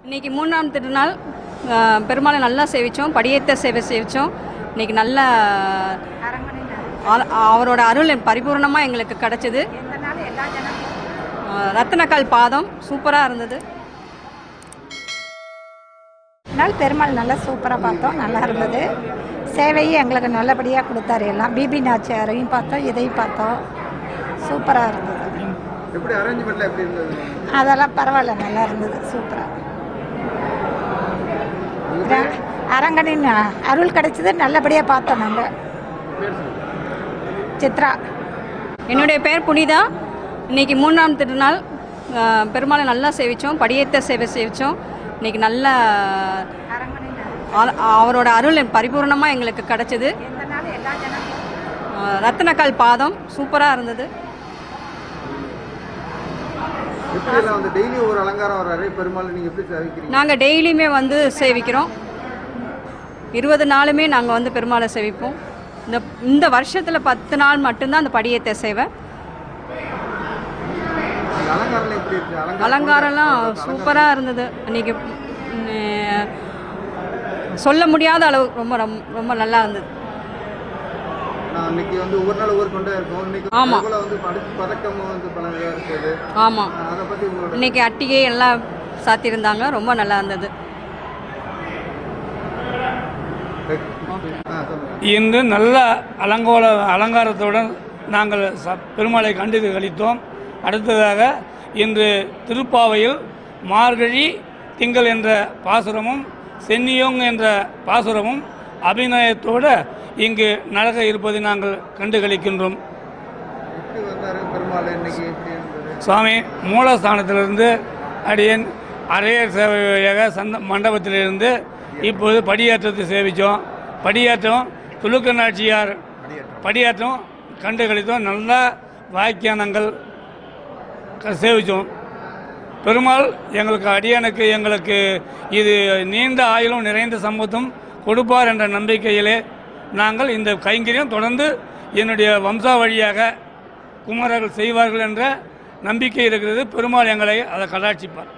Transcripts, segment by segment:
இன்னைக்கு மூணாம் திருநாள் ஆ, பெருமாளை நல்லா சேவிச்சோம் படியேத்த சேவை சேவிச்சோம் இன்னைக்கு நல்ல ஆ- அவரோட அருள் பரிபூர்ணமாக எங்களுக்கு கிடைச்சது ஆ, ரத்தினக்கால் பாதம் சூப்பராக இருந்தது நாள் பெருமாள் நல்லா சூப்பராக பார்த்தோம் நல்லா இருந்தது சேவையும் எங்களுக்கு நல்லபடியாக கொடுத்தாரு எல்லாம் பிபி நாச்சியாரையும் பார்த்தோம் இதையும் பார்த்தோம் சூப்பராக இருந்தது எப்படி அரேஞ்ச்மெண்ட்ல எப்படி இருந்தது அதெல்லாம் பரவாயில்ல நல்லா இருந்தது சூப்பராக அரங்கனின் அருள் கிடைச்சது நல்லபடியாக பார்த்தோம் நாங்கள் சித்ரா என்னுடைய பேர் புனிதா இன்னைக்கு மூணாம் திருநாள் ஆ, பெருமாளை நல்லா சேவிச்சோம் படியேத்த சேவை சேவிச்சோம் இன்னைக்கு நல்ல ஆ- அவரோட அருள் பரிபூர்ணமாக எங்களுக்கு கிடைச்சது ஆ, ரத்தினக்கால் பாதம் சூப்பராக இருந்தது எப்படி எல்லாம் வந்து டெய்லி ஒரு அலங்காரம் வர்றாரு பெருமாள் நீங்க எப்படி சேவிக்கிறீங்க நாங்கள் டெய்லியுமே வந்து சேவிக்கிறோம் இருபது நாளுமே நாங்கள் வந்து பெருமாளை சேவிப்போம் இந்த இந்த வருஷத்தில் பத்து நாள் மட்டும்தான் அந்த படியேத்த சேவை அந்த அலங்காரம் எப்படி இருக்கு அலங்காரம் அலங்காரம்லாம் சூப்பராக இருந்தது இன்னைக்கு ம், சொல்ல முடியாத அளவு ரொம்ப ரொம்ப ரொம்ப நல்லா இருந்தது நான் இன்னைக்கு வந்து ஒவ்வொரு நாள் ஒவ்வொரு கொண்டே இருக்கும் இன்னைக்கு ஆமா. அதுபோல வந்து படு- பதக்கம் வந்து பல இதா இருக்குது ஆமாம் அதை பத்தி உங்களோட இன்னைக்கு அட்டிகை எல்லாம் சாத்தியிருந்தாங்க ரொம்ப நல்லா இருந்தது ஆ சொல்லுங்க இன்று நல்ல அலங்கோல அலங்காரத்துடன் நாங்கள் ச பெருமாளை கண்டு கழித்தோம் அடுத்ததாக இன்று திருப்பாவையில் மார்கழி திங்கள் என்ற பாசுரமும் சென்னியோங் என்ற பாசுரமும் அபிநயத்தோடு இங்கு நடக்க இருப்பதை நாங்கள் கண்டு கழிக்கின்றோம் எப்படி வந்தாரு பெருமாள் இன்னைக்கு எப்படி இருந்தது சுவாமி மூலஸ்தானத்திலிருந்து அடியேன் அரையர் சேவையாக சந்த மண்டபத்திலிருந்து இப்போது படியேற்றத்தை சேவித்தோம் படியேற்றம் துலுக்க நாச்சியார் படியேற்றம் கண்டு கழித்தோம் நல்ல வாக்கியானங்கள் க- சேவித்தோம் பெருமாள் எங்களுக்கு அடியனுக்கு எங்களுக்கு இது நீண்ட ஆயுளும் நிறைந்த சம்பத்தும் கொடுப்பார் என்ற நம்பிக்கையிலே நாங்கள் இந்த கைங்கரியம் தொடர்ந்து என்னுடைய வம்சா வழியாக குமாரர்கள் செய்வார்கள் என்ற நம்பிக்கை இருக்கிறது பெருமாள் எங்களை அதை கடாட்சிப்பார்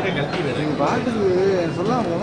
நீங்கள் பாட்டுக்கு சொல்லாம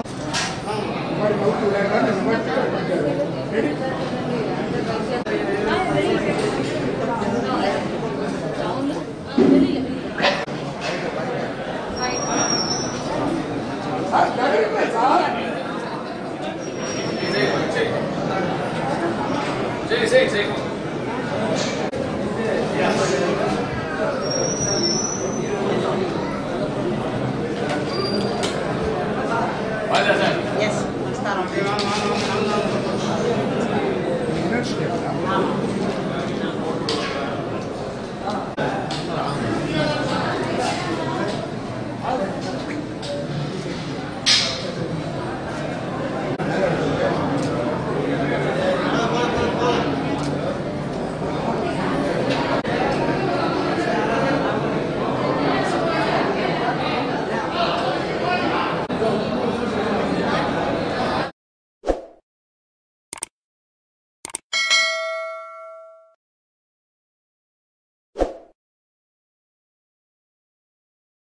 Yes, one star on